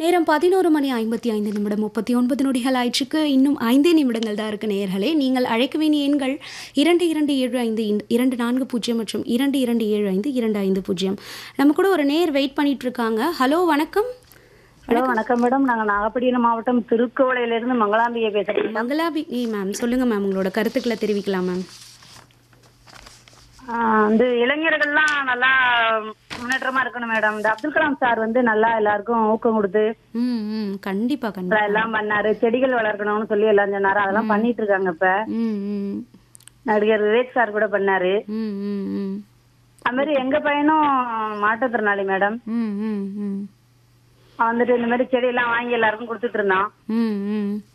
நேரம் பதினோரு மணி ஐம்பத்தி ஐந்து நிமிடம் முப்பத்தி ஒன்பது நொடிகள் ஆயிற்றுக்கு இன்னும் ஐந்தே நிமிடங்கள் தான் இருக்கு நேயர்களே நீங்கள் அழைக்க வேண்டிய எண்கள் இரண்டு இரண்டு ஏழு ஐந்து இந்த- இரண்டு நான்கு பூஜ்ஜியம் மற்றும் இரண்டு இரண்டு ஏழு ஐந்து இரண்டு ஐந்து பூஜ்ஜியம் நம்ம கூட ஒரு நேர் வெயிட் பண்ணிட்டு இருக்காங்க ஹலோ வணக்கம் ஹலோ வணக்கம் மேடம் நாங்க நாகப்பட்டினம் மாவட்டம் திருக்கோவிலையில இருந்து மங்களாம்பிகை பேசுறேன் மங்களாபி மேம் சொல்லுங்க மேம் உங்களோட கருத்துக்களை தெரிவிக்கலாம் மேம் ஆஹ் வந்து இளைஞர்கள்லாம் நல்லா முன்னேற்றமா இருக்கணும் மேடம் இந்த அப்துல் கலாம் சார் வந்து நல்லா எல்லாருக்கும் ஊக்கம் கொடுத்து ம் ம் கண்டிப்பா கண்டிப்பா எல்லாம் பண்ணாரு செடிகள் வளர்க்கணும்னு சொல்லி எல்லாம் சொன்னாரு அதெல்லாம் பண்ணிட்டு இருக்காங்க இப்ப ம் ம் நடிகர் விவேக் சார் கூட பண்ணாரு ம் ம் ம் அது மாதிரி எங்க பையனும் மாற்றுத்திறனாளி மேடம் ம் ம் ம் அவன் வந்துட்டு இந்த மாதிரி செடி எல்லாம் வாங்கி எல்லாருக்கும் கொடுத்துட்டு இருந்தான் ம் ம்